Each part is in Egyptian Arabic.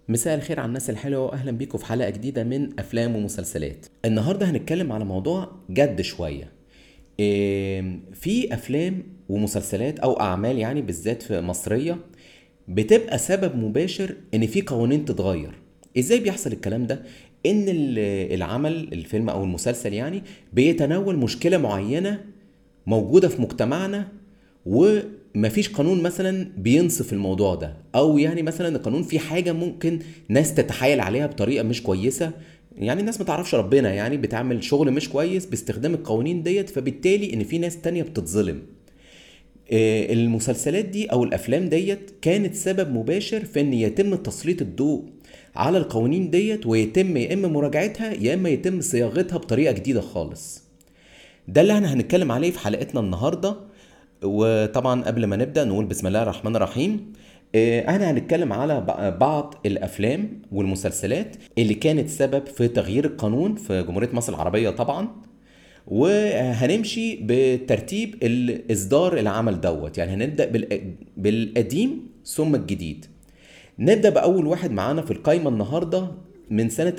مساء الخير على الناس الحلوة وأهلا بيكم في حلقة جديدة من أفلام ومسلسلات النهاردة هنتكلم على موضوع جد شوية إيه، في أفلام ومسلسلات أو أعمال يعني بالذات في مصرية بتبقى سبب مباشر إن في قوانين تتغير إزاي بيحصل الكلام ده؟ إن ال- العمل الفيلم أو المسلسل يعني بيتناول مشكلة معينة موجودة في مجتمعنا ومفيش قانون مثلا بينصف الموضوع ده او يعني مثلا القانون في حاجه ممكن ناس تتحايل عليها بطريقه مش كويسه يعني الناس ما تعرفش ربنا يعني بتعمل شغل مش كويس باستخدام القوانين ديت فبالتالي ان في ناس تانية بتتظلم آه، المسلسلات دي او الافلام ديت كانت سبب مباشر في ان يتم تسليط الضوء على القوانين ديت ويتم يا اما مراجعتها يا اما يتم صياغتها بطريقه جديده خالص ده اللي احنا هنتكلم عليه في حلقتنا النهارده وطبعا قبل ما نبدا نقول بسم الله الرحمن الرحيم آه، احنا هنتكلم على ب- بعض الافلام والمسلسلات اللي كانت سبب في تغيير القانون في جمهوريه مصر العربيه طبعا وهنمشي بترتيب الاصدار العمل دوت يعني هنبدا بالق- بالقديم ثم الجديد نبدا باول واحد معانا في القايمه النهارده من سنه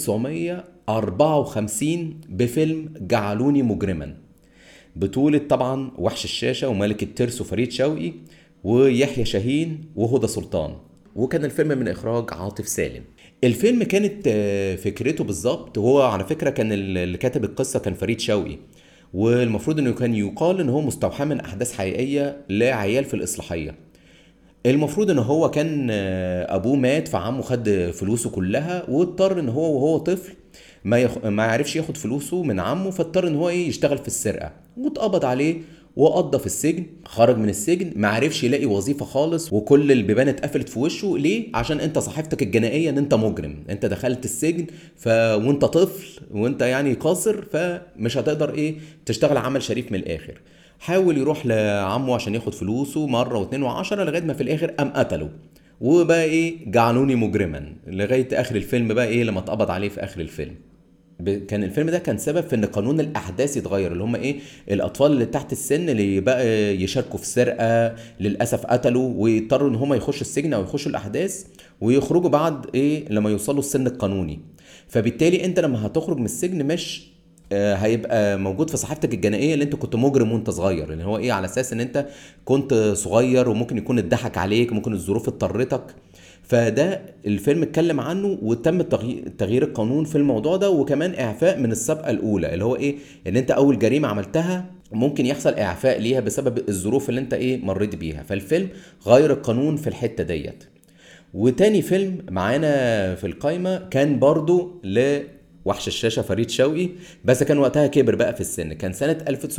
1954 بفيلم جعلوني مجرما بطولة طبعا وحش الشاشة وملك الترس وفريد شوقي ويحيى شاهين وهدى سلطان وكان الفيلم من إخراج عاطف سالم الفيلم كانت آه، فكرته بالظبط هو على فكرة كان اللي كاتب القصة كان فريد شوقي والمفروض انه كان يقال ان هو مستوحى من احداث حقيقية لعيال في الاصلاحية المفروض ان هو كان آه، ابوه مات فعمه خد فلوسه كلها واضطر ان هو وهو طفل ما يخ... ما عرفش ياخد فلوسه من عمه فاضطر ان هو ايه يشتغل في السرقه واتقبض عليه وقضى في السجن خرج من السجن ما عرفش يلاقي وظيفه خالص وكل البيبان اتقفلت في وشه ليه عشان انت صحيفتك الجنائيه ان انت مجرم انت دخلت السجن ف وانت طفل وانت يعني قاصر فمش هتقدر ايه تشتغل عمل شريف من الاخر حاول يروح لعمه عشان ياخد فلوسه مره واتنين وعشرة لغايه ما في الاخر قام قتله وبقى ايه جعلوني مجرما لغايه اخر الفيلم بقى ايه لما اتقبض عليه في اخر الفيلم ب- كان الفيلم ده كان سبب في ان قانون الاحداث يتغير اللي هم ايه الاطفال اللي تحت السن اللي بقى يشاركوا في سرقه للاسف قتلوا ويضطروا ان هم يخشوا السجن او يخشوا الاحداث ويخرجوا بعد ايه لما يوصلوا السن القانوني فبالتالي انت لما هتخرج من السجن مش آه، هيبقى موجود في صحيفتك الجنائيه اللي انت كنت مجرم وانت صغير اللي هو ايه على اساس ان انت كنت صغير وممكن يكون اتضحك عليك ممكن الظروف اضطرتك فده الفيلم اتكلم عنه وتم تغيير تغيير القانون في الموضوع ده وكمان اعفاء من السابقه الاولى اللي هو ايه ان انت اول جريمه عملتها ممكن يحصل اعفاء ليها بسبب الظروف اللي انت ايه مريت بيها فالفيلم غير القانون في الحته ديت وتاني فيلم معانا في القايمة كان برضو لوحش الشاشة فريد شوقي بس كان وقتها كبر بقى في السن كان سنة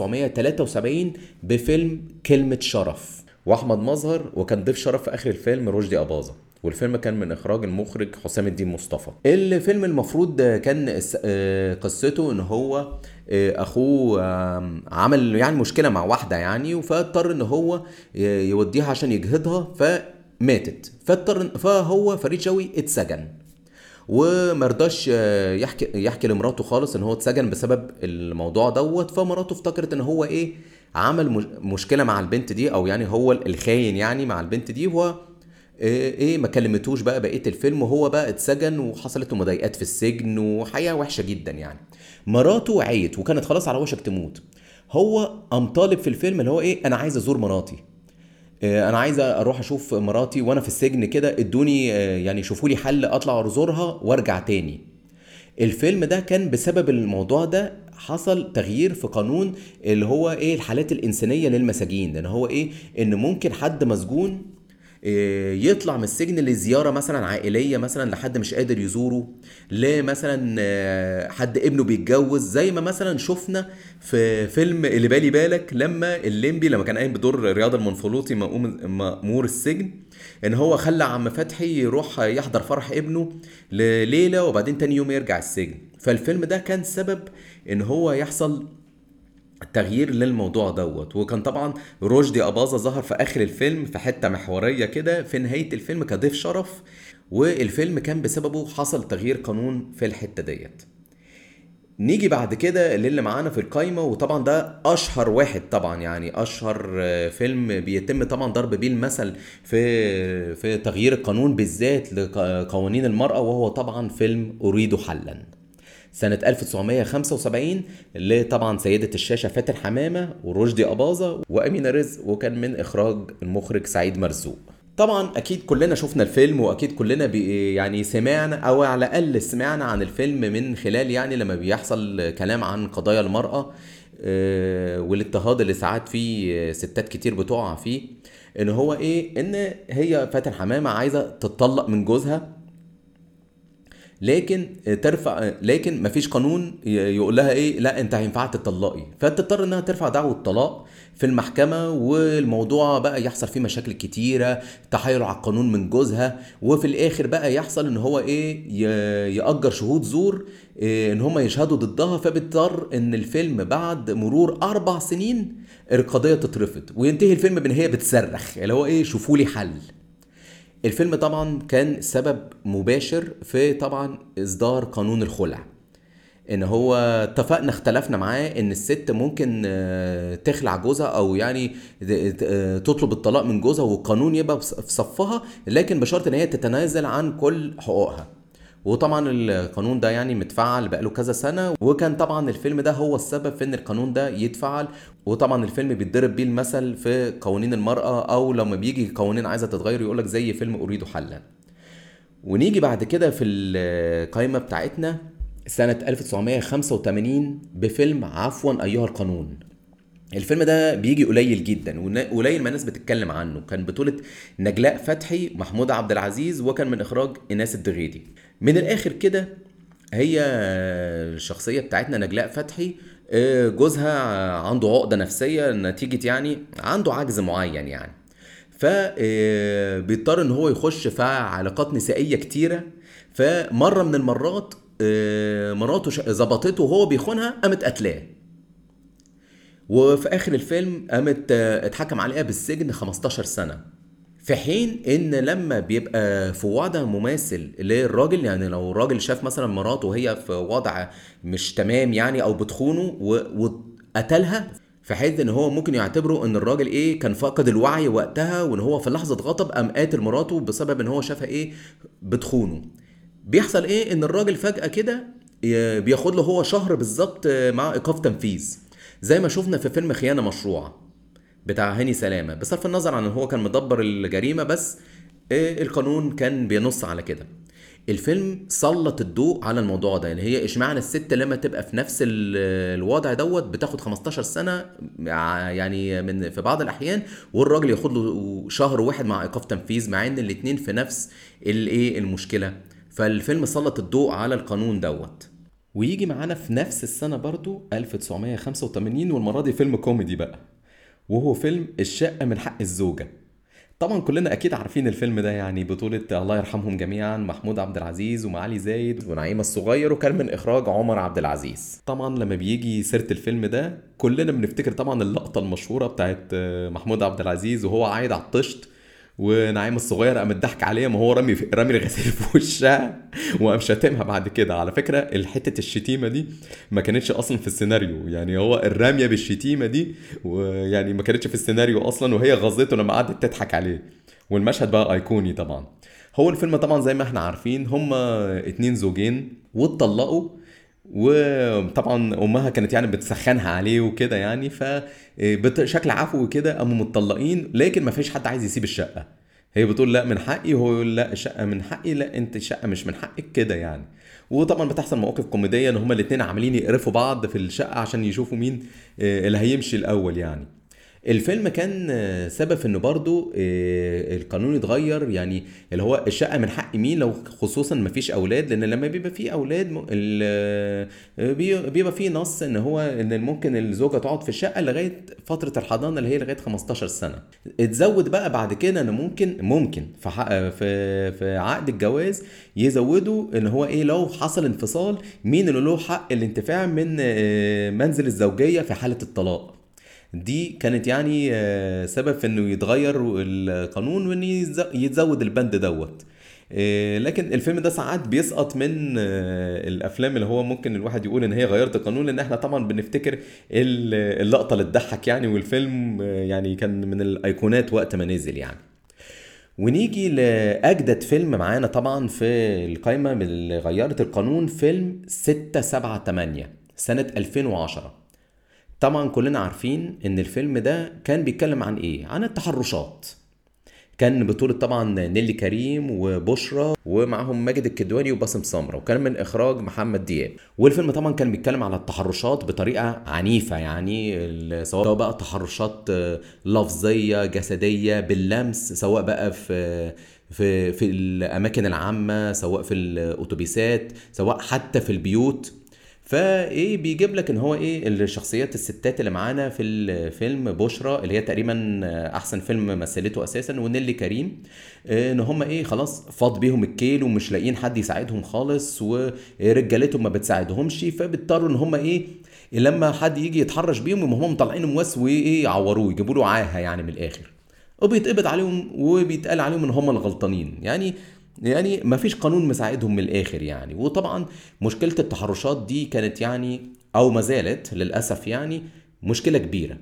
1973 بفيلم كلمة شرف وأحمد مظهر وكان ضيف شرف في آخر الفيلم رشدي أباظة والفيلم كان من إخراج المخرج حسام الدين مصطفى الفيلم المفروض كان الس- آه، قصته إن هو آه، أخوه آم، عمل يعني مشكلة مع واحدة يعني فاضطر إن هو ي- يوديها عشان يجهضها ف ماتت فاضطر فهو فريد شوقي اتسجن ومرضاش آه، يحكي يحكي لمراته خالص ان هو اتسجن بسبب الموضوع دوت فمراته افتكرت ان هو ايه عمل مش- مشكله مع البنت دي او يعني هو الخاين يعني مع البنت دي وهو ايه إيه ما كلمتوش بقى بقيه الفيلم وهو بقى اتسجن وحصلت له مضايقات في السجن وحياه وحشه جدا يعني مراته عيت وكانت خلاص على وشك تموت هو قام طالب في الفيلم اللي هو ايه انا عايز ازور مراتي آه، انا عايز اروح اشوف مراتي وانا في السجن كده ادوني آه، يعني شوفوا لي حل اطلع ازورها وارجع تاني الفيلم ده كان بسبب الموضوع ده حصل تغيير في قانون اللي هو ايه الحالات الانسانيه للمساجين لان هو ايه ان ممكن حد مسجون إيه، يطلع من السجن لزياره مثلا عائليه مثلا لحد مش قادر يزوره لمثلا آه، حد ابنه بيتجوز زي ما مثلا شفنا في فيلم اللي بالي بالك لما الليمبي لما كان قايم بدور رياض المنفلوطي مأموم- مأمور السجن ان هو خلى عم فتحي يروح يحضر فرح ابنه لليله وبعدين تاني يوم يرجع السجن فالفيلم ده كان سبب ان هو يحصل تغيير للموضوع دوت وكان طبعا رشدي أباظة ظهر في آخر الفيلم في حتة محورية كده في نهاية الفيلم كضيف شرف والفيلم كان بسببه حصل تغيير قانون في الحتة ديت نيجي بعد كده للي معانا في القايمة وطبعا ده أشهر واحد طبعا يعني أشهر آه، فيلم بيتم طبعا ضرب بيه المثل في في تغيير القانون بالذات لقوانين المرأة وهو طبعا فيلم أريد حلا سنة 1975 اللي طبعا سيدة الشاشة فاتن حمامة ورشدي أباظة وأمينة رزق وكان من إخراج المخرج سعيد مرزوق طبعا اكيد كلنا شفنا الفيلم واكيد كلنا بي يعني سمعنا او على الاقل سمعنا عن الفيلم من خلال يعني لما بيحصل كلام عن قضايا المرأة آه، والاضطهاد اللي ساعات فيه ستات كتير بتقع فيه ان هو ايه ان هي فاتن حمامة عايزة تتطلق من جوزها لكن ترفع لكن مفيش قانون يقول لها ايه لا انت هينفع تطلقي فتضطر انها ترفع دعوه طلاق في المحكمه والموضوع بقى يحصل فيه مشاكل كتيره تحايل على القانون من جوزها وفي الاخر بقى يحصل ان هو ايه ي- ياجر شهود زور إيه ان هم يشهدوا ضدها فبيضطر ان الفيلم بعد مرور اربع سنين القضيه تترفض وينتهي الفيلم بان هي بتصرخ اللي هو ايه شوفوا لي حل الفيلم طبعا كان سبب مباشر في طبعا اصدار قانون الخلع ان هو اتفقنا اختلفنا معاه ان الست ممكن آه، تخلع جوزها او يعني ت- آه، تطلب الطلاق من جوزها والقانون يبقى في صفها لكن بشرط ان هي تتنازل عن كل حقوقها وطبعا القانون ده يعني متفعل بقاله كذا سنة وكان طبعا الفيلم ده هو السبب في ان القانون ده يتفعل وطبعا الفيلم بيتضرب بيه المثل في قوانين المرأة او لما بيجي قوانين عايزة تتغير يقولك زي فيلم اريد حلا ونيجي بعد كده في القائمة بتاعتنا سنة 1985 بفيلم عفوا أيها القانون الفيلم ده بيجي قليل جدا وقليل ما الناس بتتكلم عنه كان بطولة نجلاء فتحي محمود عبد العزيز وكان من إخراج إناس الدغيدي من الآخر كده هي الشخصية بتاعتنا نجلاء فتحي آه، جوزها عنده عقدة نفسية نتيجة يعني عنده عجز معين يعني فبيضطر ان هو يخش في علاقات نسائيه كتيره فمره من المرات آه، مراته ش- ظبطته وهو بيخونها قامت قتلاه وفي اخر الفيلم قامت آه، اتحكم عليها بالسجن 15 سنه في حين ان لما بيبقى في وضع مماثل للراجل يعني لو الراجل شاف مثلا مراته وهي في وضع مش تمام يعني او بتخونه و- وقتلها في حيث ان هو ممكن يعتبره ان الراجل ايه كان فاقد الوعي وقتها وان هو في لحظه غضب قام قاتل مراته بسبب ان هو شافها ايه بتخونه بيحصل ايه ان الراجل فجاه كده ي- بياخد له هو شهر بالظبط مع ايقاف تنفيذ زي ما شفنا في فيلم خيانه مشروعه بتاع هاني سلامه بصرف النظر عن ان هو كان مدبر الجريمه بس آه، القانون كان بينص على كده الفيلم سلط الضوء على الموضوع ده يعني هي اشمعنى الست لما تبقى في نفس ال- الوضع دوت بتاخد 15 سنه مع- يعني من في بعض الاحيان والراجل ياخد له شهر واحد مع ايقاف تنفيذ مع ان الاتنين في نفس الايه المشكله فالفيلم سلط الضوء على القانون دوت ويجي معانا في نفس السنه برضو 1985 والمره دي فيلم كوميدي بقى وهو فيلم الشقة من حق الزوجة طبعا كلنا اكيد عارفين الفيلم ده يعني بطولة الله يرحمهم جميعا محمود عبد العزيز ومعالي زايد ونعيمة الصغير وكان من اخراج عمر عبد العزيز طبعا لما بيجي سيرة الفيلم ده كلنا بنفتكر طبعا اللقطة المشهورة بتاعت آه، محمود عبد العزيز وهو عايد على الطشت ونعيم الصغير قام ضحك عليها ما هو رامي رامي الغسيل في وشها وقام شاتمها بعد كده على فكره الحته الشتيمه دي ما كانتش اصلا في السيناريو يعني هو الراميه بالشتيمه دي ويعني ما كانتش في السيناريو اصلا وهي غزته لما قعدت تضحك عليه والمشهد بقى ايقوني طبعا هو الفيلم طبعا زي ما احنا عارفين هما اتنين زوجين واتطلقوا وطبعا امها كانت يعني بتسخنها عليه وكده يعني فبشكل عفوي كده قاموا متطلقين لكن ما فيش حد عايز يسيب الشقه هي بتقول لا من حقي وهو يقول لا الشقه من حقي لا انت الشقه مش من حقك كده يعني وطبعا بتحصل مواقف كوميديه ان هما الاتنين عاملين يقرفوا بعض في الشقه عشان يشوفوا مين آه، اللي هيمشي الاول يعني الفيلم كان آه، سبب في انه برضو آه، القانون يتغير يعني اللي هو الشقه من حق مين لو خصوصا ما فيش اولاد لان لما بيبقى في اولاد م- ال- آه، بي- بيبقى في نص ان هو ان ممكن الزوجه تقعد في الشقه لغايه فتره الحضانه اللي هي لغايه 15 سنه اتزود بقى بعد كده ان ممكن ممكن في حق- في في عقد الجواز يزودوا ان هو ايه لو حصل انفصال مين اللي له حق الانتفاع من آه، منزل الزوجيه في حاله الطلاق دي كانت يعني آه، سبب في انه يتغير القانون وان يز- يتزود البند دوت إيه، لكن الفيلم ده ساعات بيسقط من آه، الافلام اللي هو ممكن الواحد يقول ان هي غيرت القانون لان احنا طبعا بنفتكر ال- اللقطه اللي تضحك يعني والفيلم آه، يعني كان من الايقونات وقت ما نزل يعني ونيجي لاجدد فيلم معانا طبعا في القائمه من اللي غيرت القانون فيلم 678 سنه 2010 طبعا كلنا عارفين ان الفيلم ده كان بيتكلم عن ايه عن التحرشات كان بطولة طبعا نيلي كريم وبشرى ومعهم ماجد الكدواني وباسم سمرة وكان من إخراج محمد دياب والفيلم طبعا كان بيتكلم على التحرشات بطريقة عنيفة يعني ال- سواء بقى تحرشات آه، لفظية جسدية باللمس سواء بقى في في في الأماكن العامة سواء في الأتوبيسات سواء حتى في البيوت فايه بيجيب لك ان هو ايه الشخصيات الستات اللي معانا في الفيلم بشرى اللي هي تقريبا احسن فيلم مثلته اساسا ونيلي كريم ان هم ايه خلاص فاض بيهم الكيل ومش لاقيين حد يساعدهم خالص ورجالتهم ما بتساعدهمش فبيضطروا ان هم ايه لما حد يجي يتحرش بيهم يقوموا هم مطلعين مواس وايه يعوروه يجيبوا له عاهه يعني من الاخر وبيتقبض عليهم وبيتقال عليهم ان هم الغلطانين يعني يعني ما فيش قانون مساعدهم من الاخر يعني وطبعا مشكله التحرشات دي كانت يعني او ما زالت للاسف يعني مشكله كبيره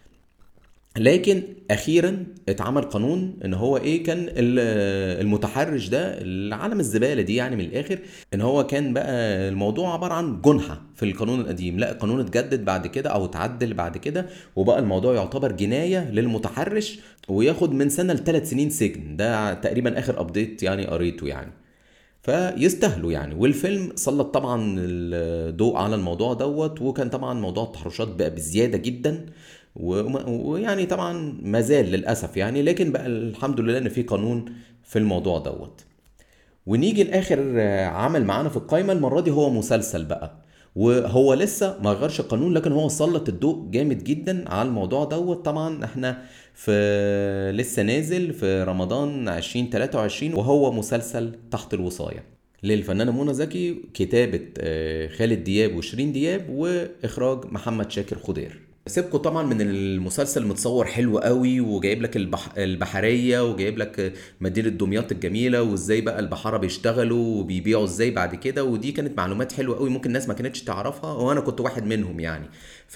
لكن اخيرا اتعمل قانون ان هو ايه كان ال- المتحرش ده العالم الزباله دي يعني من الاخر ان هو كان بقى الموضوع عباره عن جنحه في القانون القديم لا القانون اتجدد بعد كده او اتعدل بعد كده وبقى الموضوع يعتبر جنايه للمتحرش وياخد من سنه لثلاث سنين سجن ده تقريبا اخر ابديت يعني قريته يعني فيستاهلوا يعني والفيلم سلط طبعا الضوء على الموضوع دوت وكان طبعا موضوع التحرشات بقى بزياده جدا وما- ويعني طبعا ما زال للاسف يعني لكن بقى الحمد لله ان في قانون في الموضوع دوت ونيجي لاخر آه، عمل معانا في القايمه المره دي هو مسلسل بقى وهو لسه ما غيرش القانون لكن هو سلط الضوء جامد جدا على الموضوع دوت طبعا احنا في لسه نازل في رمضان 2023 وهو مسلسل تحت الوصاية للفنانة منى زكي كتابة آه، خالد دياب وشيرين دياب وإخراج محمد شاكر خضير سيبكوا طبعا من المسلسل متصور حلو قوي وجايب لك البح... البحريه وجايب لك مدينه دمياط الجميله وازاي بقى البحاره بيشتغلوا وبيبيعوا ازاي بعد كده ودي كانت معلومات حلوه قوي ممكن الناس ما كانتش تعرفها وانا كنت واحد منهم يعني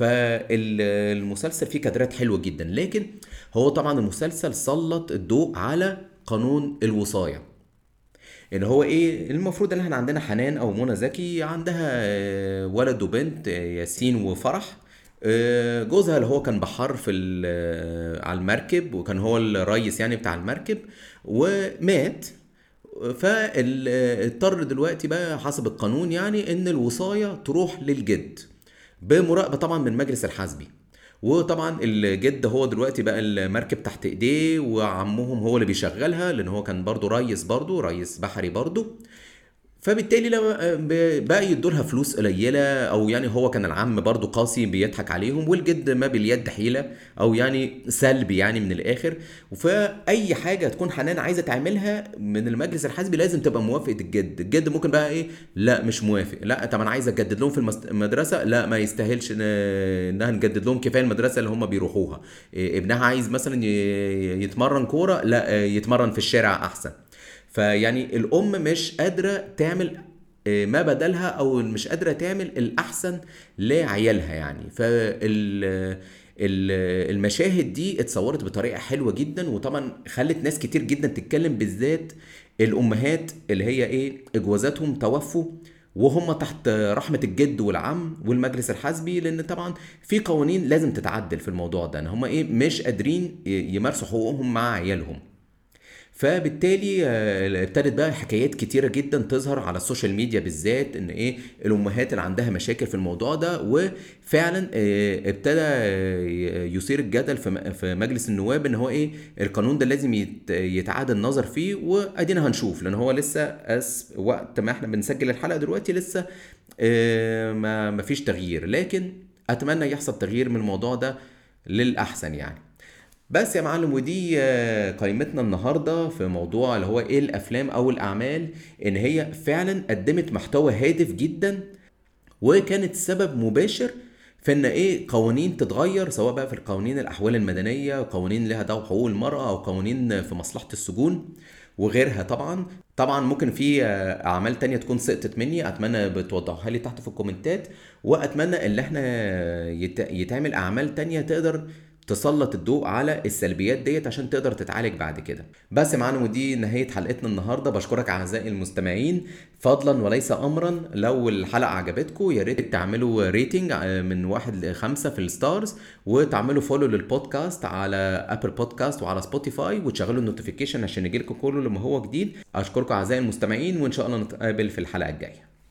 فالمسلسل فيه كادرات حلوه جدا لكن هو طبعا المسلسل سلط الضوء على قانون الوصايه ان هو ايه المفروض ان احنا عندنا حنان او منى زكي عندها آه، ولد وبنت آه، ياسين وفرح آه، جوزها اللي هو كان بحار في ال- آه، على المركب وكان هو الرئيس يعني بتاع المركب ومات فاضطر دلوقتي بقى حسب القانون يعني ان الوصايه تروح للجد بمراقبه طبعا من المجلس الحزبي وطبعا الجد هو دلوقتي بقى المركب تحت ايديه وعمهم هو اللي بيشغلها لان هو كان برضو ريس برضو ريس بحري برضو فبالتالي لما ب- بقى يدوا لها فلوس قليله او يعني هو كان العم برضو قاسي بيضحك عليهم والجد ما باليد حيله او يعني سلبي يعني من الاخر فاي حاجه تكون حنان عايزه تعملها من المجلس الحزبي لازم تبقى موافقه الجد الجد ممكن بقى ايه لا مش موافق لا طب انا عايز اجدد لهم في المست- المدرسه لا ما يستاهلش إن- انها نجدد لهم كفايه المدرسه اللي هم بيروحوها إيه، ابنها عايز مثلا ي- يتمرن كوره لا آه، يتمرن في الشارع احسن فيعني الام مش قادره تعمل آه، ما بدلها او مش قادره تعمل الاحسن لعيالها يعني فال ال- المشاهد دي اتصورت بطريقه حلوه جدا وطبعا خلت ناس كتير جدا تتكلم بالذات الامهات اللي هي ايه اجوازاتهم توفوا وهم تحت رحمة الجد والعم والمجلس الحزبي لأن طبعا في قوانين لازم تتعدل في الموضوع ده إن هم إيه مش قادرين ي- يمارسوا حقوقهم مع عيالهم فبالتالي آه، ابتدت بقى حكايات كتيرة جدا تظهر على السوشيال ميديا بالذات ان ايه الامهات اللي عندها مشاكل في الموضوع ده وفعلا آه، ابتدى آه، يثير الجدل في م- في مجلس النواب ان هو ايه القانون ده لازم يت- يتعاد النظر فيه وادينا هنشوف لان هو لسه أس وقت ما احنا بنسجل الحلقة دلوقتي لسه آه، ما ما فيش تغيير لكن اتمنى يحصل تغيير من الموضوع ده للاحسن يعني بس يا معلم ودي آه، قائمتنا النهارده في موضوع اللي هو ايه الافلام او الاعمال ان هي فعلا قدمت محتوى هادف جدا وكانت سبب مباشر في ان ايه قوانين تتغير سواء بقى في القوانين الاحوال المدنيه قوانين لها دعوه بحقوق المراه او قوانين في مصلحه السجون وغيرها طبعا طبعا ممكن في آه، اعمال تانية تكون سقطت مني اتمنى بتوضحوها لي تحت في الكومنتات واتمنى ان احنا يت- يتعمل اعمال تانية تقدر تسلط الضوء على السلبيات ديت عشان تقدر تتعالج بعد كده بس يا معلم ودي نهاية حلقتنا النهاردة بشكرك أعزائي المستمعين فضلا وليس أمرا لو الحلقة عجبتكم يا ريت تعملوا ريتنج من واحد لخمسة في الستارز وتعملوا فولو للبودكاست على أبل بودكاست وعلى سبوتيفاي وتشغلوا النوتيفيكيشن عشان يجيلكم كله لما هو جديد أشكركم أعزائي المستمعين وإن شاء الله نتقابل في الحلقة الجاية